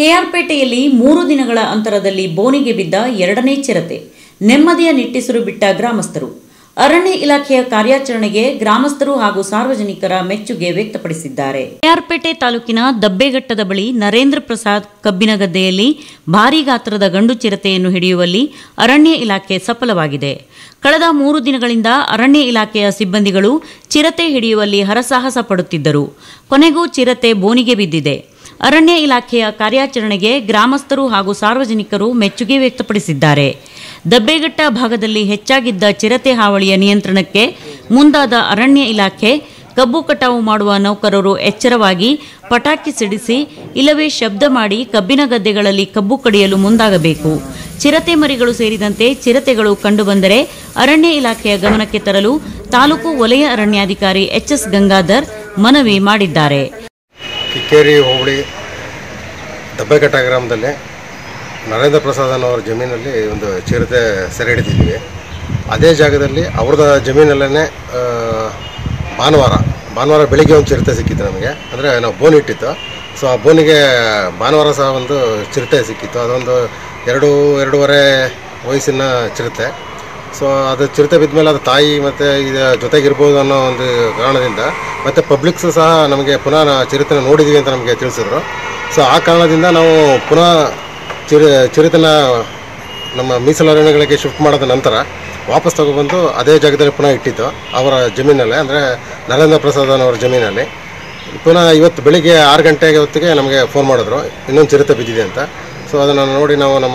ಕೆಆರ್ಪೇಟೆಯಲ್ಲಿ ಮೂರು ದಿನಗಳ ಅಂತರದಲ್ಲಿ ಬೋನಿಗೆ ಬಿದ್ದ ಎರಡನೇ ಚಿರತೆ ನೆಮ್ಮದಿಯ ನಿಟ್ಟಿಸಿರು ಬಿಟ್ಟ ಗ್ರಾಮಸ್ಥರು ಅರಣ್ಯ ಇಲಾಖೆಯ ಕಾರ್ಯಾಚರಣೆಗೆ ಗ್ರಾಮಸ್ಥರು ಹಾಗೂ ಸಾರ್ವಜನಿಕರ ಮೆಚ್ಚುಗೆ ವ್ಯಕ್ತಪಡಿಸಿದ್ದಾರೆ ಕೆಆರ್ಪೇಟೆ ತಾಲೂಕಿನ ದಬ್ಬೆಘಟ್ಟದ ಬಳಿ ನರೇಂದ್ರ ಪ್ರಸಾದ್ ಕಬ್ಬಿನ ಗದ್ದೆಯಲ್ಲಿ ಭಾರೀ ಗಾತ್ರದ ಗಂಡು ಚಿರತೆಯನ್ನು ಹಿಡಿಯುವಲ್ಲಿ ಅರಣ್ಯ ಇಲಾಖೆ ಸಫಲವಾಗಿದೆ ಕಳೆದ ಮೂರು ದಿನಗಳಿಂದ ಅರಣ್ಯ ಇಲಾಖೆಯ ಸಿಬ್ಬಂದಿಗಳು ಚಿರತೆ ಹಿಡಿಯುವಲ್ಲಿ ಹರಸಾಹಸ ಪಡುತ್ತಿದ್ದರು ಕೊನೆಗೂ ಚಿರತೆ ಬೋನಿಗೆ ಬಿದ್ದಿದೆ ಅರಣ್ಯ ಇಲಾಖೆಯ ಕಾರ್ಯಾಚರಣೆಗೆ ಗ್ರಾಮಸ್ಥರು ಹಾಗೂ ಸಾರ್ವಜನಿಕರು ಮೆಚ್ಚುಗೆ ವ್ಯಕ್ತಪಡಿಸಿದ್ದಾರೆ ದಬ್ಬೆಘಟ್ಟ ಭಾಗದಲ್ಲಿ ಹೆಚ್ಚಾಗಿದ್ದ ಚಿರತೆ ಹಾವಳಿಯ ನಿಯಂತ್ರಣಕ್ಕೆ ಮುಂದಾದ ಅರಣ್ಯ ಇಲಾಖೆ ಕಬ್ಬು ಕಟಾವು ಮಾಡುವ ನೌಕರರು ಎಚ್ಚರವಾಗಿ ಪಟಾಕಿ ಸಿಡಿಸಿ ಇಲ್ಲವೇ ಶಬ್ದ ಮಾಡಿ ಕಬ್ಬಿನ ಗದ್ದೆಗಳಲ್ಲಿ ಕಬ್ಬು ಕಡಿಯಲು ಮುಂದಾಗಬೇಕು ಚಿರತೆ ಮರಿಗಳು ಸೇರಿದಂತೆ ಚಿರತೆಗಳು ಕಂಡುಬಂದರೆ ಅರಣ್ಯ ಇಲಾಖೆಯ ಗಮನಕ್ಕೆ ತರಲು ತಾಲೂಕು ವಲಯ ಅರಣ್ಯಾಧಿಕಾರಿ ಎಚ್ ಎಸ್ ಗಂಗಾಧರ್ ಮನವಿ ಮಾಡಿದ್ದಾರೆ ಕಿಕ್ಕೇರಿ ಹೋಬಳಿ ದಬ್ಬೆಘಟ್ಟ ಗ್ರಾಮದಲ್ಲಿ ನರೇಂದ್ರ ಪ್ರಸಾದನ್ ಅವರ ಜಮೀನಲ್ಲಿ ಒಂದು ಚಿರತೆ ಸೆರೆ ಹಿಡಿದಿದ್ವಿ ಅದೇ ಜಾಗದಲ್ಲಿ ಅವ್ರದ್ದು ಜಮೀನಲ್ಲೇ ಭಾನುವಾರ ಭಾನುವಾರ ಬೆಳಿಗ್ಗೆ ಒಂದು ಚಿರತೆ ಸಿಕ್ಕಿತ್ತು ನಮಗೆ ಅಂದರೆ ನಾವು ಬೋನ್ ಇಟ್ಟಿತ್ತು ಸೊ ಆ ಬೋನಿಗೆ ಭಾನುವಾರ ಸಹ ಒಂದು ಚಿರತೆ ಸಿಕ್ಕಿತ್ತು ಅದೊಂದು ಎರಡು ಎರಡೂವರೆ ವಯಸ್ಸಿನ ಚಿರತೆ ಸೊ ಅದು ಚಿರತೆ ಬಿದ್ದ ಮೇಲೆ ಅದು ತಾಯಿ ಮತ್ತು ಇದು ಜೊತೆಗಿರ್ಬೋದು ಅನ್ನೋ ಒಂದು ಕಾರಣದಿಂದ ಮತ್ತು ಪಬ್ಲಿಕ್ಸು ಸಹ ನಮಗೆ ಪುನಃ ನಾ ಚಿರತೆನ ನೋಡಿದ್ದೀವಿ ಅಂತ ನಮಗೆ ತಿಳಿಸಿದ್ರು ಸೊ ಆ ಕಾರಣದಿಂದ ನಾವು ಪುನಃ ಚಿರ ಚಿರತೆನ ನಮ್ಮ ಮೀಸಲು ಅರಣ್ಯಗಳಿಗೆ ಶಿಫ್ಟ್ ಮಾಡಿದ ನಂತರ ವಾಪಸ್ ತಗೊಬಂದು ಅದೇ ಜಾಗದಲ್ಲಿ ಪುನಃ ಇಟ್ಟಿದ್ದು ಅವರ ಜಮೀನಲ್ಲೇ ಅಂದರೆ ನರೇಂದ್ರ ಪ್ರಸಾದನ್ ಅವರ ಜಮೀನಲ್ಲಿ ಪುನಃ ಇವತ್ತು ಬೆಳಿಗ್ಗೆ ಆರು ಗಂಟೆಗೆ ಹೊತ್ತಿಗೆ ನಮಗೆ ಫೋನ್ ಮಾಡಿದ್ರು ಇನ್ನೊಂದು ಚಿರತೆ ಬಿದ್ದಿದೆ ಅಂತ ಸೊ ಅದನ್ನು ನೋಡಿ ನಾವು ನಮ್ಮ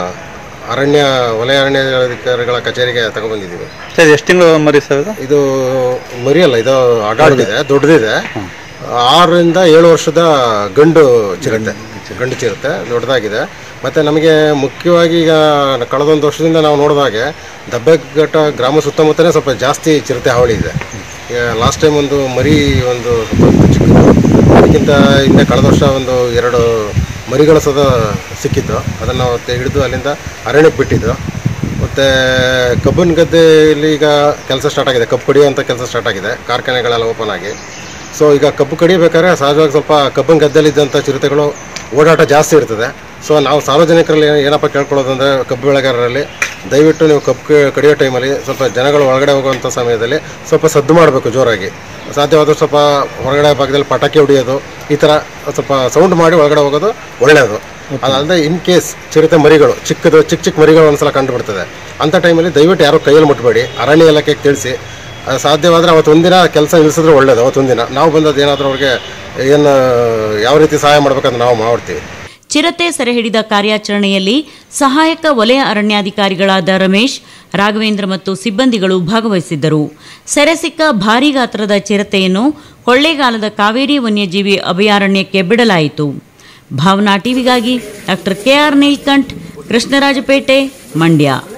ಅರಣ್ಯ ವಲಯ ಅರಣ್ಯಾಧಿಕಾರಿಗಳ ಕಚೇರಿಗೆ ತಗೊಬಂದಿದ್ದೀವಿ ಸರ್ ಎಷ್ಟು ತಿಂಗಳು ಮರಿ ಸರ್ ಇದು ಇದು ಮರಿಯಲ್ಲ ಇದು ಅಡಾಲ್ಟ್ ಇದೆ ದೊಡ್ಡದಿದೆ ಆರರಿಂದ ಏಳು ವರ್ಷದ ಗಂಡು ಚಿರತೆ ಗಂಡು ಚಿರತೆ ದೊಡ್ಡದಾಗಿದೆ ಮತ್ತು ನಮಗೆ ಮುಖ್ಯವಾಗಿ ಈಗ ಕಳೆದೊಂದು ವರ್ಷದಿಂದ ನಾವು ನೋಡಿದಾಗೆ ದಬ್ಬೆಘಟ್ಟ ಗ್ರಾಮ ಸುತ್ತಮುತ್ತಲೇ ಸ್ವಲ್ಪ ಜಾಸ್ತಿ ಚಿರತೆ ಹಾವಳಿ ಇದೆ ಈಗ ಲಾಸ್ಟ್ ಟೈಮ್ ಒಂದು ಮರಿ ಒಂದು ಸ್ವಲ್ಪ ಚಿಕ್ಕದು ಅದಕ್ಕಿಂತ ಹಿಂದೆ ಕಳೆದ ವರ್ಷ ಒಂದು ಎರಡು ಮರಿಗಳು ಸದ ಸಿಕ್ಕಿದ್ದು ಅದನ್ನು ನಾವು ಹಿಡಿದು ಅಲ್ಲಿಂದ ಅರಣ್ಯಕ್ಕೆ ಬಿಟ್ಟಿದ್ದು ಮತ್ತು ಕಬ್ಬಿನ ಗದ್ದೆಯಲ್ಲಿ ಈಗ ಕೆಲಸ ಸ್ಟಾರ್ಟ್ ಆಗಿದೆ ಕಬ್ಬು ಕಡಿಯುವಂಥ ಕೆಲಸ ಸ್ಟಾರ್ಟ್ ಆಗಿದೆ ಕಾರ್ಖಾನೆಗಳೆಲ್ಲ ಓಪನ್ ಆಗಿ ಸೊ ಈಗ ಕಬ್ಬು ಕಡಿಬೇಕಾದ್ರೆ ಸಹಜವಾಗಿ ಸ್ವಲ್ಪ ಕಬ್ಬಿನ ಗದ್ದೆಲಿದ್ದಂಥ ಚಿರತೆಗಳು ಓಡಾಟ ಜಾಸ್ತಿ ಇರ್ತದೆ ಸೊ ನಾವು ಸಾರ್ವಜನಿಕರಲ್ಲಿ ಏನ್- ಏನಪ್ಪ ಕೇಳ್ಕೊಳ್ಳೋದಂದರೆ ಕಬ್ಬು ಬೆಳೆಗಾರರಲ್ಲಿ ದಯವಿಟ್ಟು ನೀವು ಕಬ್ಬು ಕ- ಕಡಿಯೋ ಟೈಮಲ್ಲಿ ಸ್ವಲ್ಪ ಜನಗಳು ಒಳಗಡೆ ಹೋಗುವಂಥ ಸಮಯದಲ್ಲಿ ಸ್ವಲ್ಪ ಸದ್ದು ಮಾಡಬೇಕು ಜೋರಾಗಿ ಸಾಧ್ಯವಾದರೂ ಸ್ವಲ್ಪ ಹೊರಗಡೆ ಭಾಗದಲ್ಲಿ ಪಟಾಕಿ ಹೊಡಿಯೋದು ಈ ಥರ ಸ್ವಲ್ಪ ಸೌಂಡ್ ಮಾಡಿ ಒಳಗಡೆ ಹೋಗೋದು ಒಳ್ಳೆಯದು ಅದಲ್ಲದೆ ಇನ್ ಕೇಸ್ ಚಿರತೆ ಮರಿಗಳು ಚಿಕ್ಕದು ಚಿಕ್ಕ ಚಿಕ್ಕ ಮರಿಗಳು ಒಂದ್ಸಲ ಕಂಡುಬಿಡ್ತದೆ ಅಂಥ ಟೈಮಲ್ಲಿ ದಯವಿಟ್ಟು ಯಾರು ಕೈಯಲ್ಲಿ ಮುಟ್ಬೇಡಿ ಅರಣ್ಯ ಇಲಾಖೆಗೆ ತಿಳಿಸಿ ಅದು ಸಾಧ್ಯವಾದರೆ ಅವತ್ತೊಂದಿನ ಕೆಲಸ ನಿಲ್ಲಿಸಿದ್ರೆ ಒಳ್ಳೇದು ಅವತ್ತೊಂದಿನ ನಾವು ಬಂದದ್ದು ಏನಾದರೂ ಅವ್ರಿಗೆ ಏನು ಯಾವ ರೀತಿ ಸಹಾಯ ಮಾಡ್ಬೇಕಂತ ನಾವು ಮಾಡ್ತೀವಿ ಚಿರತೆ ಸೆರೆ ಹಿಡಿದ ಕಾರ್ಯಾಚರಣೆಯಲ್ಲಿ ಸಹಾಯಕ ವಲಯ ಅರಣ್ಯಾಧಿಕಾರಿಗಳಾದ ರಮೇಶ್ ರಾಘವೇಂದ್ರ ಮತ್ತು ಸಿಬ್ಬಂದಿಗಳು ಭಾಗವಹಿಸಿದ್ದರು ಸೆರೆ ಸಿಕ್ಕ ಭಾರೀ ಗಾತ್ರದ ಚಿರತೆಯನ್ನು ಕೊಳ್ಳೇಗಾಲದ ಕಾವೇರಿ ವನ್ಯಜೀವಿ ಅಭಯಾರಣ್ಯಕ್ಕೆ ಬಿಡಲಾಯಿತು ಭಾವನಾ ಟಿವಿಗಾಗಿ ಡಾಕ್ಟರ್ ಕೆಆರ್ ನೀಲ್ಕಂಠ್ ಕೃಷ್ಣರಾಜಪೇಟೆ ಮಂಡ್ಯ